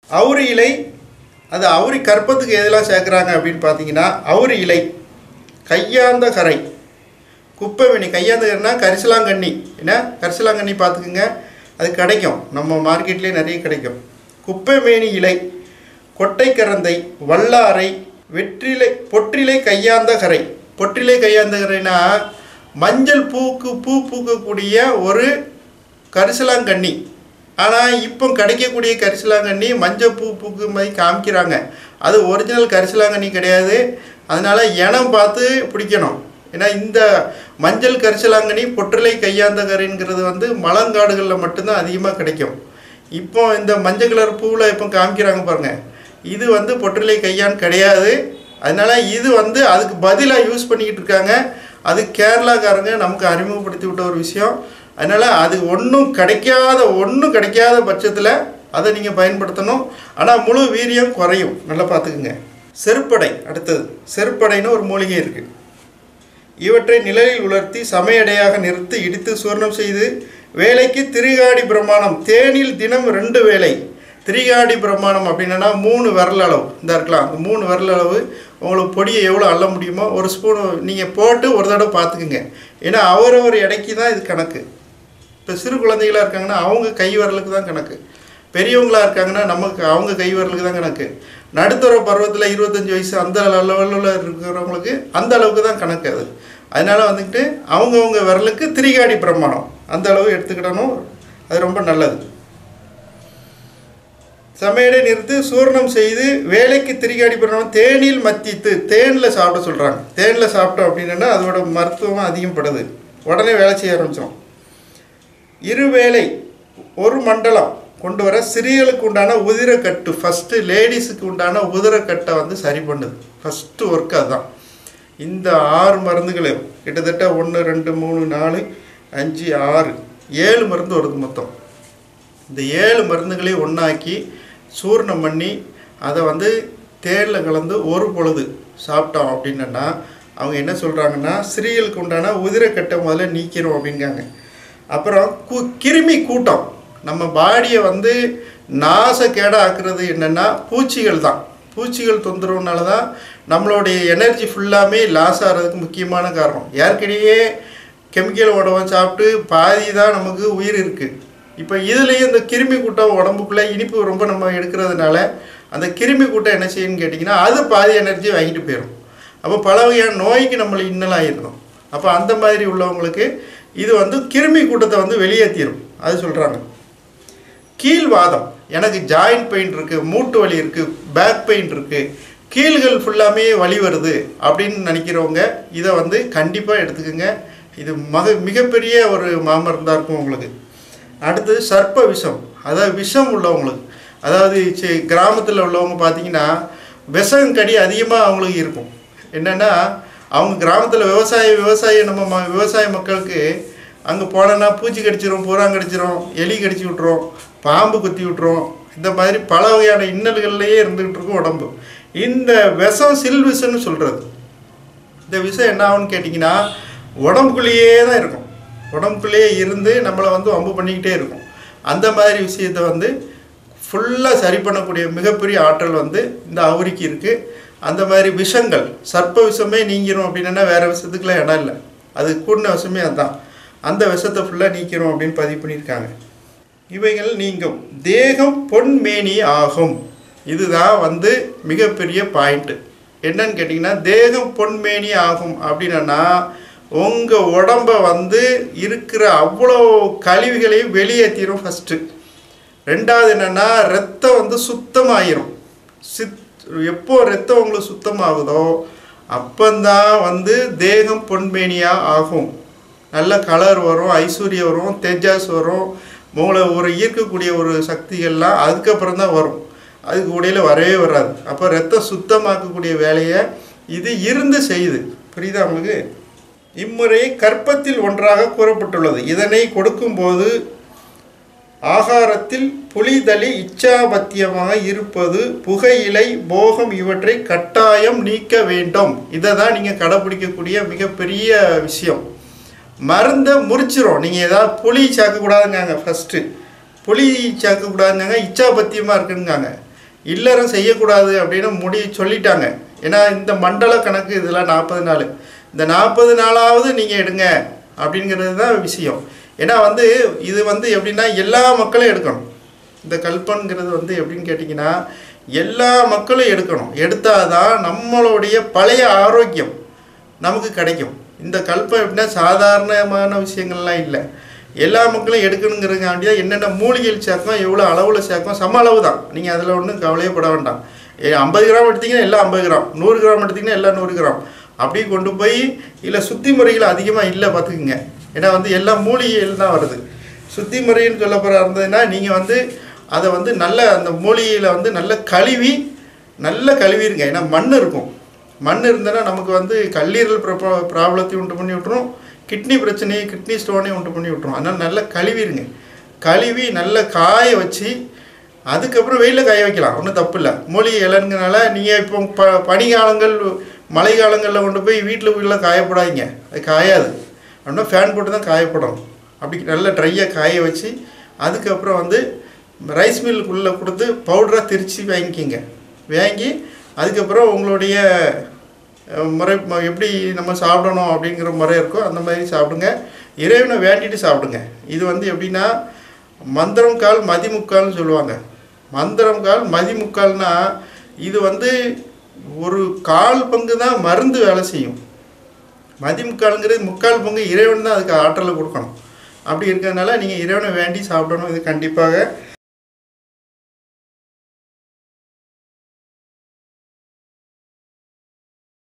அவுரி இலை அது அவுரி கற்பத்துக்கு எதெல்லாம் சேர்க்குறாங்க அப்படின்னு பார்த்தீங்கன்னா அவுரி இலை கையாந்த கரை குப்பைமேனி கையாந்தகர்னா கரிசலாங்கண்ணி என்ன கரிசலாங்கண்ணி பார்த்துக்குங்க அது கிடைக்கும் நம்ம மார்க்கெட்லேயே நிறைய கிடைக்கும் குப்பைமேனி இலை கொட்டைக்கரந்தை வல்லாரை வெற்றிலை பொற்றிலை கையாந்த கரை பொற்றிலை கையாந்த கரைனா மஞ்சள் பூக்கு பூ பூக்கக்கூடிய ஒரு கரிசலாங்கண்ணி ஆனால் இப்போ கிடைக்கக்கூடிய கரிசலாங்கண்ணி மஞ்சள் பூ பூக்கு மாதிரி காமிக்கிறாங்க அது ஒரிஜினல் கரிசலாங்கண்ணி கிடையாது அதனால் இனம் பார்த்து பிடிக்கணும் ஏன்னா இந்த மஞ்சள் கரிசலாங்கண்ணி பொற்றிலை கையாந்தகரிங்கிறது வந்து மலங்காடுகளில் மட்டும்தான் அதிகமாக கிடைக்கும் இப்போ இந்த மஞ்சள் கலர் பூவில் இப்போ காமிக்கிறாங்க பாருங்கள் இது வந்து பொற்றிலை கையான் கிடையாது அதனால் இது வந்து அதுக்கு பதிலாக யூஸ் பண்ணிக்கிட்டு இருக்காங்க அது கேரளாக்காரங்க நமக்கு அறிமுகப்படுத்தி விட்ட ஒரு விஷயம் அதனால் அது ஒன்றும் கிடைக்காத ஒன்றும் கிடைக்காத பட்சத்தில் அதை நீங்கள் பயன்படுத்தணும் ஆனால் முழு வீரியம் குறையும் நல்லா பார்த்துக்குங்க செருப்படை அடுத்தது செருப்படைன்னு ஒரு மூலிகை இருக்குது இவற்றை நிழலில் உலர்த்தி சமையடையாக நிறுத்தி இடித்து சூர்ணம் செய்து வேலைக்கு திரிகாடி பிரமாணம் தேனில் தினம் ரெண்டு வேலை திரிகாடி பிரமாணம் அப்படின்னா மூணு விரல் அளவு இந்த இருக்கலாம் அந்த மூணு விரல் அளவு உங்களுக்கு பொடியை எவ்வளோ அள்ள முடியுமோ ஒரு ஸ்பூன் நீங்கள் போட்டு ஒரு தடவை பார்த்துக்குங்க ஏன்னா அவரவர் எடைக்கு தான் இது கணக்கு இப்போ சிறு குழந்தைகளாக இருக்காங்கன்னா அவங்க கை விரலுக்கு தான் கணக்கு பெரியவங்களாக இருக்காங்கன்னா நமக்கு அவங்க கை விரலுக்கு தான் கணக்கு நடுத்தர பருவத்தில் இருபத்தஞ்சி வயசு அந்த லெவலில் இருக்கிறவங்களுக்கு அந்த அளவுக்கு தான் கணக்கு அது அதனால் வந்துக்கிட்டு அவங்கவுங்க விரலுக்கு திரிகாடி பிரமாணம் அந்த அளவு எடுத்துக்கிடணும் அது ரொம்ப நல்லது சமையலை நிறுத்து சூர்ணம் செய்து வேலைக்கு திரிகாடி பிரமாணம் தேனில் மத்தித்து தேனில் சாப்பிட சொல்கிறாங்க தேனில் சாப்பிட்டோம் அப்படின்னா அதோட மருத்துவம் அதிகப்படுது உடனே வேலை செய்ய ஆரம்பித்தோம் இருவேளை ஒரு மண்டலம் கொண்டு வர சிறியலுக்கு உண்டான உதிரக்கட்டு ஃபஸ்ட்டு லேடிஸுக்கு உண்டான உதிரக்கட்டை வந்து சரி பண்ணுது ஃபஸ்ட்டு ஒர்க் அதுதான் இந்த ஆறு மருந்துகளையும் கிட்டத்தட்ட ஒன்று ரெண்டு மூணு நாலு அஞ்சு ஆறு ஏழு மருந்து வருது மொத்தம் இந்த ஏழு மருந்துகளையும் ஒன்றாக்கி சூர்ணம் பண்ணி அதை வந்து தேனில் கலந்து ஒரு பொழுது சாப்பிட்டோம் அப்படின்னா அவங்க என்ன சொல்கிறாங்கன்னா சிறியலுக்கு உண்டான உதிரக்கட்டை முதல்ல நீக்கிறோம் அப்படிங்காங்க அப்புறம் கு கிருமி கூட்டம் நம்ம பாடியை வந்து நாசக்கேட ஆக்குறது என்னென்னா பூச்சிகள் தான் பூச்சிகள் தொந்தரவுனால தான் நம்மளுடைய எனர்ஜி ஃபுல்லாமே லாஸ் ஆகிறதுக்கு முக்கியமான காரணம் ஏற்கனவே கெமிக்கல் உணவை சாப்பிட்டு பாதி தான் நமக்கு உயிர் இருக்குது இப்போ இதுலேயும் இந்த கிருமி கூட்டம் உடம்புக்குள்ளே இனிப்பு ரொம்ப நம்ம எடுக்கிறதுனால அந்த கிருமி கூட்டம் என்ன செய்யுன்னு கேட்டிங்கன்னா அது பாதி எனர்ஜி வாங்கிட்டு போயிடும் அப்போ பல வகையான நோய்க்கு நம்மளை இன்னலாகிருந்தோம் அப்போ அந்த மாதிரி உள்ளவங்களுக்கு இது வந்து கிருமி கூட்டத்தை வந்து வெளியேற்றிடும் அது சொல்கிறாங்க கீழ்வாதம் எனக்கு ஜாயிண்ட் பெயின் இருக்குது மூட்டு வலி இருக்குது பேக் பெயின் இருக்குது கீழ்கள் ஃபுல்லாமே வலி வருது அப்படின்னு நினைக்கிறவங்க இதை வந்து கண்டிப்பாக எடுத்துக்கோங்க இது மக மிகப்பெரிய ஒரு மாமருந்தாக இருக்கும் உங்களுக்கு அடுத்தது சர்ப்ப விஷம் அதாவது விஷம் உள்ளவங்களுக்கு அதாவது சி- கிராமத்தில் உள்ளவங்க பார்த்தீங்கன்னா விஷம் கடி அதிகமாக அவங்களுக்கு இருக்கும் என்னென்னா அவங்க கிராமத்தில் விவசாய விவசாய நம்ம ம விவசாய மக்களுக்கு அங்கே போனோன்னா பூச்சி கடிச்சிரும் பூரான் கடிச்சிரும் எலி கடிச்சு விட்ரும் பாம்பு குத்தி விட்ரும் இந்த மாதிரி பல வகையான இன்னல்கள்லேயே இருந்துகிட்டு இருக்கும் உடம்பு இந்த விஷம் சில் விஷம்னு சொல்கிறது இந்த விஷம் என்ன ஆகும்னு கேட்டிங்கன்னா உடம்புக்குள்ளேயே தான் இருக்கும் உடம்புக்குள்ளேயே இருந்து நம்மளை வந்து வம்பு பண்ணிக்கிட்டே இருக்கும் அந்த மாதிரி விஷயத்தை வந்து ஃபுல்லாக சரி பண்ணக்கூடிய மிகப்பெரிய ஆற்றல் வந்து இந்த அவுரிக்கு இருக்குது அந்த மாதிரி விஷங்கள் சர்ப்ப விஷமே நீங்கிரும் அப்படின்னா வேறு விஷத்துக்குலாம் இடம் இல்லை அது கூடின விஷமே அதுதான் அந்த விஷத்தை ஃபுல்லாக நீக்கிறோம் அப்படின்னு பதிவு பண்ணியிருக்காங்க இவைகள் நீங்கும் தேகம் பொன்மேனி ஆகும் இதுதான் வந்து மிகப்பெரிய பாயிண்ட்டு என்னன்னு கேட்டிங்கன்னா தேகம் பொன்மேனி ஆகும் அப்படின்னா உங்கள் உடம்ப வந்து இருக்கிற அவ்வளோ கழிவுகளையும் வெளியேற்றிடும் ஃபஸ்ட்டு ரெண்டாவது என்னென்னா ரத்தம் வந்து சுத்தமாயிரும் சித் எப்போ ரத்தம் உங்களுக்கு சுத்தமாகுதோ அப்பந்தான் வந்து தேகம் பொன்மேனியாக ஆகும் நல்ல கலர் வரும் ஐஸ்வர்யம் வரும் தேஜாஸ் வரும் உங்களை ஒரு ஈர்க்கக்கூடிய ஒரு சக்திகள்லாம் அதுக்கப்புறம் தான் வரும் அதுக்கு இடையில வரவே வராது அப்போ ரத்தம் சுத்தமாக்கக்கூடிய வேலையை இது இருந்து செய்யுது புரியுதா உங்களுக்கு இம்முறை கற்பத்தில் ஒன்றாக கூறப்பட்டுள்ளது இதனை கொடுக்கும்போது ஆகாரத்தில் புலிதளி இச்சாபத்தியமாக இருப்பது புகையிலை போகம் இவற்றை கட்டாயம் நீக்க வேண்டும் இதை தான் நீங்கள் கடைப்பிடிக்கக்கூடிய மிகப்பெரிய விஷயம் மருந்தை முறிச்சிரும் நீங்கள் ஏதாவது புளி சேர்க்கக்கூடாதுங்காங்க ஃபஸ்ட்டு புளி சேர்க்கக்கூடாதுங்காங்க இச்சாபத்தியமாக இருக்குங்காங்க இல்லறம் செய்யக்கூடாது அப்படின்னு முடி சொல்லிட்டாங்க ஏன்னா இந்த மண்டல கணக்கு இதெல்லாம் நாற்பது நாள் இந்த நாற்பது நாளாவது நீங்கள் எடுங்க அப்படிங்கிறது தான் விஷயம் ஏன்னா வந்து இது வந்து எப்படின்னா எல்லா மக்களும் எடுக்கணும் இந்த கல்பன்கிறது வந்து எப்படின்னு கேட்டிங்கன்னா எல்லா மக்களும் எடுக்கணும் எடுத்தாதான் நம்மளுடைய பழைய ஆரோக்கியம் நமக்கு கிடைக்கும் இந்த கல்பம் எப்படின்னா சாதாரணமான விஷயங்கள்லாம் இல்லை எல்லா மக்களும் எடுக்கணுங்கிறதுக்காண்டி தான் என்னென்ன மூலிகைகள் சேர்க்கும் எவ்வளோ அளவில் சேர்க்கும் சம அளவு தான் நீங்கள் அதில் ஒன்றும் கவலையே பட வேண்டாம் ஏ, ஐம்பது கிராம் எடுத்தீங்கன்னா எல்லாம் ஐம்பது கிராம் நூறு கிராம் எடுத்தீங்கன்னா எல்லாம் நூறு கிராம் அப்படி கொண்டு போய் இல்லை சுத்தி முறைகள் அதிகமாக இல்லை பார்த்துக்குங்க ஏன்னா வந்து எல்லா மூலிகைகள் தான் வருது சுத்தி முறைன்னு சொல்ல போகிற இருந்ததுன்னா நீங்கள் வந்து அதை வந்து நல்ல அந்த மூலிகையில் வந்து நல்ல கழுவி நல்ல கழுவிருங்க ஏன்னா மண் இருக்கும் மண் இருந்ததுன்னா நமக்கு வந்து கல்லீரல் ப்ராப்ளத்தையும் உண்டு பண்ணி விட்டுரும் கிட்னி பிரச்சனையை கிட்னி ஸ்டோனையும் உண்டு பண்ணி விட்டுரும் அதனால் நல்லா கழுவிருங்க கழுவி நல்லா காய வச்சு அதுக்கப்புறம் வெயிலில் காய வைக்கலாம் ஒன்றும் தப்பு இல்லை மூலிகை இலைங்கிறனால நீங்கள் இப்போ ப பனிக்காலங்கள் மழை காலங்களில் கொண்டு போய் வீட்டில் உள்ள காயப்படாதீங்க அது காயாது அப்படின்னா ஃபேன் போட்டு தான் காயப்படும் அப்படி நல்லா ட்ரையாக காய வச்சு அதுக்கப்புறம் வந்து ரைஸ் மில்லுக்குள்ளே கொடுத்து பவுடராக திரித்து வாங்கிக்கிங்க வாங்கி அதுக்கப்புறம் உங்களுடைய அஹ், முறை ம- எப்படி நம்ம சாப்பிடணும் அப்படிங்கிற முறை இருக்கோ அந்த மாதிரி சாப்பிடுங்க இறைவனை வேண்டிட்டு சாப்பிடுங்க இது வந்து எப்படின்னா மந்திரம் கால் மதிமுக்கால்னு சொல்லுவாங்க மந்திரம் கால் மதிமுக்கால்னா இது வந்து ஒரு கால் பங்கு தான் மருந்து வேலை செய்யும் மதிமுக்கால்ங்கிறது முக்கால் பங்கு இறைவன் தான் அதுக்கு ஆற்றலை கொடுக்கணும் அப்படி இருக்கிறதுனால நீங்கள் இறைவனை வேண்டி சாப்பிடணும் இது கண்டிப்பாக